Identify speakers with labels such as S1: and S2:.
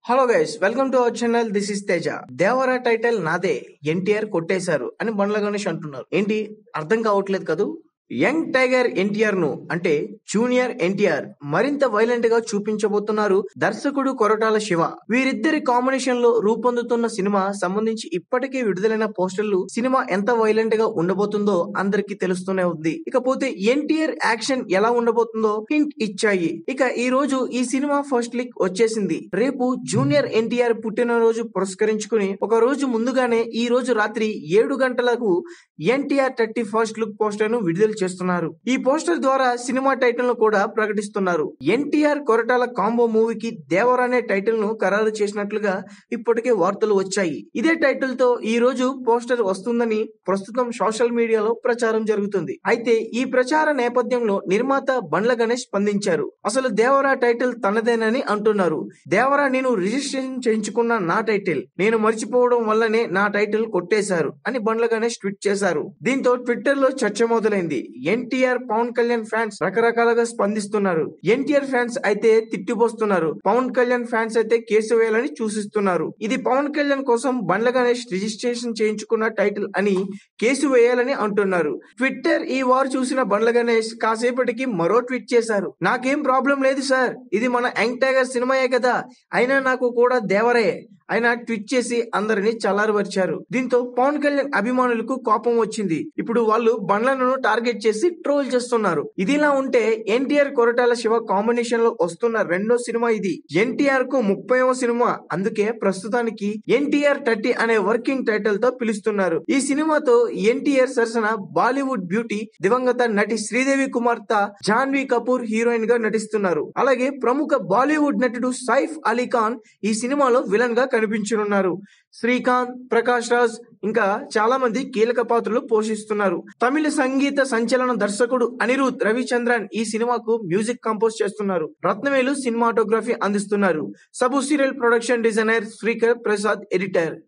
S1: hello guys welcome to our channel this is Teja Devara title నాదే ఎన్టీఆర్ కొట్టేశారు అని బండ్ల గణేష్ అంటున్నారు ఏంటి అర్థం కావట్లేదు కదూ యంగ్ టైగర్ ఎన్టీఆర్ ను అంటే జూనియర్ ఎన్టీఆర్ మరింత వైలెంట్ గా చూపించబోతున్నారు దర్శకుడు కొరటాల శివ వీరిద్దరి కాంబినేషన్ లో రూపొందుతున్న సినిమా సంబంధించి ఇప్పటికే విడుదలైన పోస్టర్లు సినిమా ఎంత వైలెంట్ గా ఉండబోతుందో అందరికీ తెలుస్తూనే ఉంది ఇకపోతే ఎన్టీఆర్ యాక్షన్ ఎలా ఉండబోతుందో హింట్ ఇచ్చాయి ఇక ఈ రోజు ఈ సినిమా ఫస్ట్ లిక్ వచ్చేసింది రేపు జూనియర్ ఎన్టీఆర్ పుట్టినరోజు పురస్కరించుకుని ఒక రోజు ముందుగానే ఈ రోజు రాత్రి ఏడు గంటలకు NTR thirty first look poster ను విడుదల చేస్తున్నారు ఈ పోస్టర్ ద్వారా సినిమా టైటిల్ ను కూడా ప్రకటిస్తున్నారు ఎన్టీఆర్ కొరటాల కాంబో మూవీకి దేవర్ అనే టైటిల్ ను ఖరారు చేసినట్లుగా ఇప్పటికే వార్తలు వచ్చాయి ఇదే టైటిల్ తో ఈ రోజు పోస్టర్ వస్తుందని ప్రస్తుతం సోషల్ మీడియాలో ప్రచారం జరుగుతుంది అయితే ఈ ప్రచార నేపథ్యంలో నిర్మాత బండ్ల గణేష్ స్పందించారు అసలు దేవరా టైటిల్ తనదేనని అంటున్నారు దేవరా నేను రిజిస్ట్రేషన్ చేయించుకున్న నా టైటిల్ నేను మర్చిపోవడం వల్లనే నా టైటిల్ కొట్టేశారు అని బండ్ల గణేష్ ట్వీట్ చేశారు దీంతో ట్విట్టర్ లో చర్చ మొదలైంది ఎన్టీఆర్ పవన్ కళ్యాణ్ ఫ్యాన్స్ రకరకాలుగా స్పందిస్తున్నారు ఎన్టీఆర్ ఫ్యాన్స్ అయితే తిట్టిపోస్తున్నారు పవన్ కళ్యాణ్ ఫ్యాన్స్ అయితే కేసు వేయాలని సూచిస్తున్నారు ఇది పవన్ కళ్యాణ్ కోసం బండ్ల గణేష్ రిజిస్ట్రేషన్ చేయించుకున్న టైటిల్ అని కేసు వేయాలని అంటున్నారు ట్విట్టర్ ఈ వారు చూసిన బండ్ల గణేష్ కాసేపటికి మరో ట్వీట్ చేశారు నాకేం ప్రాబ్లం లేదు సార్ ఇది మన యంగ్ టైగర్ సినిమాయే కదా అయినా నాకు కూడా దేవరే ఆయన ట్వీట్ చేసి అందరిని చల్లారపరిచారు దీంతో పవన్ కళ్యాణ్ అభిమానులకు కోపం వచ్చింది ఇప్పుడు వాళ్ళు బండ్లను టార్గెట్ చేసి ట్రోల్ చేస్తున్నారు ఇదిలా ఉంటే ఎన్టీఆర్ కొరటాల శివ కాంబినేషన్ లో వస్తున్న రెండో సినిమా ఇది ఎన్టీఆర్ కు ముప్పైవ సినిమా అందుకే ప్రస్తుతానికి ఎన్టీఆర్ థర్టీ అనే వర్కింగ్ టైటిల్ తో పిలుస్తున్నారు ఈ సినిమాతో ఎన్టీఆర్ సరసన బాలీవుడ్ బ్యూటీ దివంగత నటి శ్రీదేవి కుమార్తె జాన్వీ కపూర్ హీరోయిన్ గా నటిస్తున్నారు అలాగే ప్రముఖ బాలీవుడ్ నటుడు సైఫ్ అలీ ఖాన్ ఈ సినిమాలో విలన్ గా కనిపించనున్నారు శ్రీకాంత్ ప్రకాష్ రాజ్ ఇంకా చాలా మంది కీలక పాత్రలు పోషిస్తున్నారు తమిళ సంగీత సంచలన దర్శకుడు అనిరుద్ రవిచంద్రన్ ఈ సినిమాకు మ్యూజిక్ కంపోజ్ చేస్తున్నారు రత్నవేలు సినిమాటోగ్రఫీ అందిస్తున్నారు Sabu Cyril production designer Srikar Prasad editor